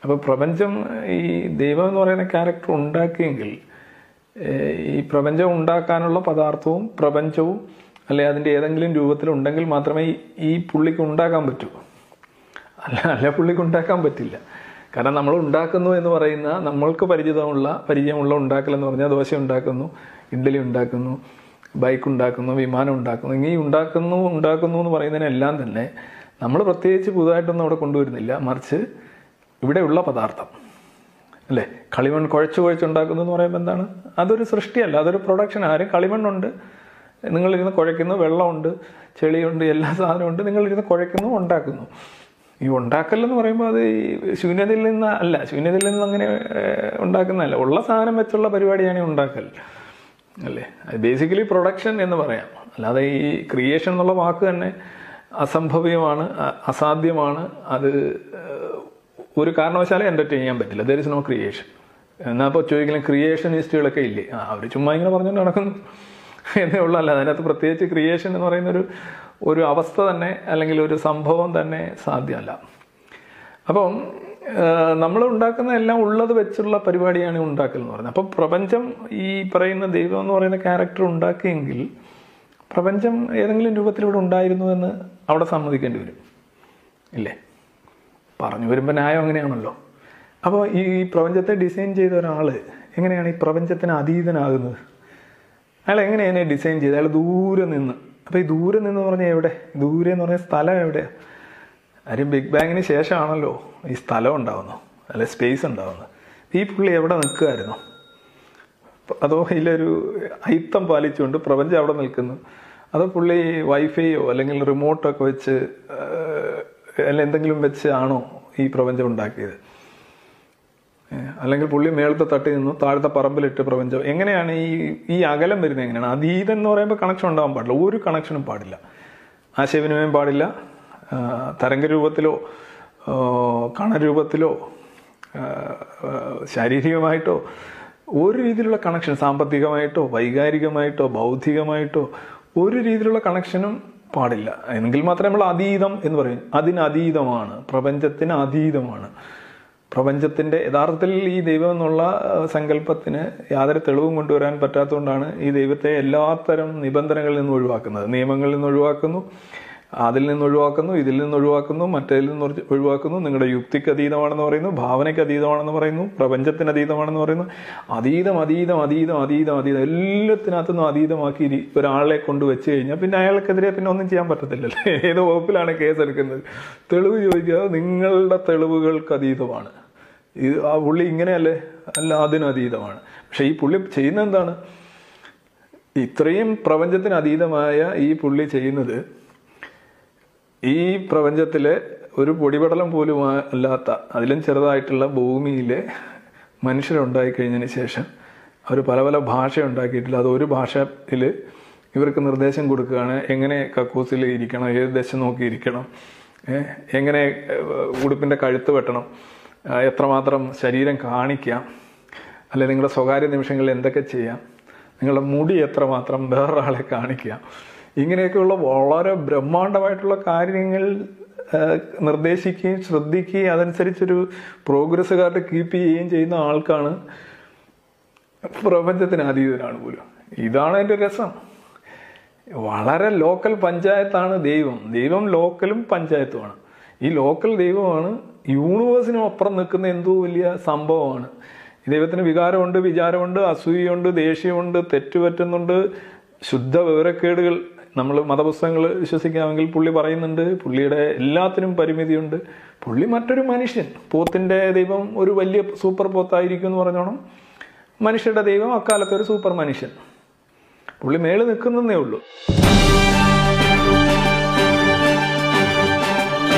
അപ്പോൾ പ്രപഞ്ചം ഈ ദൈവം എന്ന് പറയുന്ന ക്യാരക്ടർ ഉണ്ടാക്കിയെങ്കിൽ ഏഹ് ഈ പ്രപഞ്ചം ഉണ്ടാക്കാനുള്ള പദാർത്ഥവും പ്രപഞ്ചവും അല്ലെ അതിൻ്റെ ഏതെങ്കിലും രൂപത്തിൽ ഉണ്ടെങ്കിൽ മാത്രമേ ഈ- ഈ പുള്ളിക്ക് ഉണ്ടാക്കാൻ പറ്റൂ അല്ല അല്ല പുള്ളിക്ക് ഉണ്ടാക്കാൻ പറ്റില്ല കാരണം നമ്മൾ ഉണ്ടാക്കുന്നു എന്ന് പറയുന്ന നമ്മൾക്ക് പരിചിതമുള്ള പരിചയമുള്ള ഉണ്ടാക്കൽ എന്ന് പറഞ്ഞാൽ ദോശ ഉണ്ടാക്കുന്നു ഇഡ്ഡലി ഉണ്ടാക്കുന്നു ബൈക്ക് ഉണ്ടാക്കുന്നു വിമാനം ഉണ്ടാക്കുന്നു ഇങ്ങനെ ഉണ്ടാക്കുന്നു ഉണ്ടാക്കുന്നു എന്ന് പറയുന്നതിനെല്ലാം തന്നെ നമ്മൾ പ്രത്യേകിച്ച് പുതുതായിട്ടൊന്നും അവിടെ കൊണ്ടുവരുന്നില്ല മറിച്ച് ഇവിടെയുള്ള പദാർത്ഥം അല്ലേ കളിമൺ കുഴച്ച് കുഴച്ചുണ്ടാക്കുന്നു എന്ന് പറയുമ്പോൾ എന്താണ് അതൊരു സൃഷ്ടിയല്ല അതൊരു പ്രൊഡക്ഷൻ ആരും കളിമണ്ണുണ്ട് നിങ്ങളിരുന്ന് കുഴയ്ക്കുന്നു വെള്ളമുണ്ട് ചെളിയുണ്ട് എല്ലാ സാധനമുണ്ട് നിങ്ങളിരുന്ന് കുഴയ്ക്കുന്നു ഉണ്ടാക്കുന്നു ഈ ഉണ്ടാക്കൽ എന്ന് പറയുമ്പോൾ അത് ഈ ശൂന്യതയിൽ നിന്ന് അല്ല ശൂന്യതയിൽ നിന്ന് അങ്ങനെ ഏഹ്, ഉണ്ടാക്കുന്നതല്ല ഉള്ള സാധനം വെച്ചുള്ള പരിപാടിയാണ് ഈ ഉണ്ടാക്കൽ അല്ലേ ബേസിക്കലി പ്രൊഡക്ഷൻ എന്ന് പറയാം അല്ലാതെ ഈ ക്രിയേഷൻ എന്നുള്ള വാക്ക് തന്നെ അസംഭവ്യമാണ് അ- അസാധ്യമാണ് അത് ഏഹ്, ഒരു കാരണവശാലും എൻ്റർടൈൻ ചെയ്യാൻ പറ്റില്ല ദർ ഇസ് നോ ക്രിയേഷൻ എന്നാൽ ഇപ്പോൾ ചോദിക്കലും ക്രിയേഷനിസ്റ്റുകളൊക്കെ ഇല്ലേ ആ അവർ ചുമ്മാ ഇങ്ങനെ പറഞ്ഞുകൊണ്ട് നടക്കുന്നു എന്നേ ഉള്ളൂ അല്ല അതിനകത്ത് പ്രത്യേകിച്ച് ക്രിയേഷൻ എന്ന് പറയുന്ന ഒരു ഒരു അവസ്ഥ തന്നെ അല്ലെങ്കിൽ ഒരു സംഭവം തന്നെ സാധ്യമല്ല അപ്പം നമ്മൾ ഉണ്ടാക്കുന്ന എല്ലാം ഉള്ളത് വെച്ചുള്ള പരിപാടിയാണ് ഈ ഉണ്ടാക്കൽ എന്ന് പറയുന്നത് അപ്പം പ്രപഞ്ചം ഈ പറയുന്ന ദൈവം എന്ന് പറയുന്ന ക്യാരക്ടർ ഉണ്ടാക്കിയെങ്കിൽ പ്രപഞ്ചം ഏതെങ്കിലും രൂപത്തിൽ ഇവിടെ ഉണ്ടായിരുന്നു എന്ന് അവിടെ സമ്മതിക്കേണ്ടി വരും ഇല്ലേ പറഞ്ഞു വരുമ്പോൾ ന്യായം അങ്ങനെയാണല്ലോ അപ്പോൾ ഈ പ്രപഞ്ചത്തെ ഡിസൈൻ ചെയ്ത ഒരാൾ എങ്ങനെയാണ് ഈ പ്രപഞ്ചത്തിന് അതീതനാകുന്നത് അയാൾ എങ്ങനെയാണ് ഇതിനെ ഡിസൈൻ ചെയ്തത് അയാൾ ദൂരെ നിന്ന് അപ്പോൾ ഈ ദൂരെ നിന്ന് പറഞ്ഞാൽ എവിടെ ദൂരെ എന്ന് പറഞ്ഞ സ്ഥലം എവിടെയാണ് കാര്യം ബിഗ് ബാങ്ങിന് ശേഷമാണല്ലോ ഈ സ്ഥലം ഉണ്ടാവുന്നു അല്ലെ സ്പേസ് ഉണ്ടാവുന്നത് ഈ പുള്ളി എവിടെ നിൽക്കുമായിരുന്നു അതോ ഇതിലൊരു അയിത്തം പാലിച്ചുകൊണ്ട് പ്രപഞ്ചം അവിടെ നിൽക്കുന്നു അതോ പുള്ളി വൈഫൈയോ അല്ലെങ്കിൽ റിമോട്ടൊക്കെ വെച്ച് ഏഹ്, അല്ല എന്തെങ്കിലും വെച്ച് ആണോ ഈ പ്രപഞ്ചം ഉണ്ടാക്കിയത് ഏഹ്, അല്ലെങ്കിൽ പുള്ളി മേളത്തെ തട്ടി നിന്നു താഴത്തെ പറമ്പിലിട്ട് പ്രപഞ്ചം എങ്ങനെയാണ് ഈ ഈ അകലം വരുന്നത് എങ്ങനെയാണ് അതീതം എന്ന് പറയുമ്പോൾ കണക്ഷൻ ഉണ്ടാവാൻ പാടില്ല ഒരു കണക്ഷനും പാടില്ല ആശയവിനിമയം പാടില്ല ആ, തരംഗ രൂപത്തിലോ ആ, കണരൂപത്തിലോ ആ, ആ, ശാരീരികമായിട്ടോ ഒരു രീതിയിലുള്ള കണക്ഷൻ സാമ്പത്തികമായിട്ടോ വൈകാരികമായിട്ടോ ബൗദ്ധികമായിട്ടോ ഒരു രീതിയിലുള്ള കണക്ഷനും പാടില്ല എങ്കിൽ മാത്രമേ നമ്മൾ അതീതം എന്ന് പറയും അതിനതീതമാണ് പ്രപഞ്ചത്തിന് അതീതമാണ് പ്രപഞ്ചത്തിന്റെ യഥാർത്ഥത്തിൽ ഈ ദൈവം എന്നുള്ള ആ, സങ്കല്പത്തിന് യാതൊരു തെളിവും കൊണ്ടുവരാൻ പറ്റാത്തതുകൊണ്ടാണ് ഈ ദൈവത്തെ എല്ലാത്തരം നിബന്ധനകളിൽ നിന്ന് ഒഴിവാക്കുന്നത് നിയമങ്ങളിൽ നിന്ന് ഒഴിവാക്കുന്നു അതിൽ നിന്ന് ഒഴിവാക്കുന്നു ഇതിൽ നിന്ന് ഒഴിവാക്കുന്നു മറ്റേതിൽ നിന്ന് ഒഴി- ഒഴിവാക്കുന്നു നിങ്ങളുടെ യുക്തിക്ക് അതീതമാണെന്ന് പറയുന്നു ഭാവനയ്ക്ക് അതീതമാണെന്ന് പറയുന്നു പ്രപഞ്ചത്തിന് അതീതമാണെന്ന് പറയുന്നു അതീതം അതീതം അതീതം അതീതം അതീതം എല്ലാത്തിനകത്തുനിന്നും അതീതമാക്കി ഇരി- ഒരാളെ കൊണ്ട് വെച്ച് കഴിഞ്ഞാൽ പിന്നെ അയാൾക്കെതിരെ പിന്നെ ഒന്നും ചെയ്യാൻ പറ്റത്തില്ലല്ലോ ഏത് വകുപ്പിലാണ് കേസ് എടുക്കുന്നത് തെളിവ് ചോദിക്കുക നിങ്ങളുടെ തെളിവുകൾക്ക് അതീതമാണ് ഇത് ആ പുള്ളി ഇങ്ങനെയല്ലേ അല്ല അതിന് അതീതമാണ് പക്ഷെ ഈ പുള്ളി ചെയ്യുന്നത് എന്താണ് ഇത്രയും പ്രപഞ്ചത്തിന് അതീതമായ ഈ പുള്ളി ചെയ്യുന്നത് ഈ പ്രപഞ്ചത്തിലെ ഒരു പൊടിപടലം പോലും ആ- അല്ലാത്ത അതിലും ചെറുതായിട്ടുള്ള ഭൂമിയിലെ മനുഷ്യരുണ്ടായി കഴിഞ്ഞതിന് ശേഷം അവർ പല പല ഭാഷ ഉണ്ടാക്കിയിട്ടില്ല അത് ഒരു ഭാഷയിൽ ഇവർക്ക് നിർദ്ദേശം കൊടുക്കുകയാണ് എങ്ങനെ കക്കൂസിൽ ഇരിക്കണം ഏത് ദശ നോക്കി ഇരിക്കണം ഏ, എങ്ങനെ ഏഹ്, ഉടുപ്പിൻ്റെ കഴുത്ത് വെട്ടണം ആ, എത്രമാത്രം ശരീരം കാണിക്കാം അല്ലെ നിങ്ങളുടെ സ്വകാര്യ നിമിഷങ്ങളിൽ എന്തൊക്കെ ചെയ്യാം നിങ്ങളുടെ മുടി എത്രമാത്രം വേറൊരാളെ കാണിക്കാം ഇങ്ങനെയൊക്കെയുള്ള വളരെ ബ്രഹ്മാണ്ഡമായിട്ടുള്ള കാര്യങ്ങൾ ആ, നിർദ്ദേശിക്കുകയും ശ്രദ്ധിക്കുകയും അതനുസരിച്ചൊരു പ്രോഗ്രസ് കാർഡ് കീപ്പ് ചെയ്യുകയും ചെയ്യുന്ന ആൾക്കാണ് പ്രപഞ്ചത്തിന് അതീതനാണ് പോലും ഇതാണ് അതിൻ്റെ രസം വളരെ ലോക്കൽ പഞ്ചായത്താണ് ദൈവം ദൈവം ലോക്കലും പഞ്ചായത്തുമാണ് ഈ ലോക്കൽ ദൈവമാണ് യൂണിവേഴ്സിനും അപ്പുറം നിൽക്കുന്ന എന്തോ വലിയ സംഭവമാണ് ഈ ദൈവത്തിന് വികാരമുണ്ട് വിചാരമുണ്ട് അസൂയുണ്ട് ദേഷ്യമുണ്ട് തെറ്റുപറ്റുന്നുണ്ട് ശുദ്ധ വിവരക്കേടുകൾ നമ്മൾ മതപുസ്തകങ്ങൾ വിശ്വസിക്കാമെങ്കിൽ പുള്ളി പറയുന്നുണ്ട് പുള്ളിയുടെ എല്ലാത്തിനും പരിമിതിയുണ്ട് പുള്ളി മറ്റൊരു മനുഷ്യൻ പോത്തിൻ്റെ ദൈവം ഒരു വലിയ സൂപ്പർ പോത്തായിരിക്കും എന്ന് പറഞ്ഞോണം മനുഷ്യരുടെ ദൈവം അക്കാലത്ത് ഒരു സൂപ്പർ മനുഷ്യൻ പുള്ളി മേളിൽ നിൽക്കുന്നതേ ഉള്ളൂ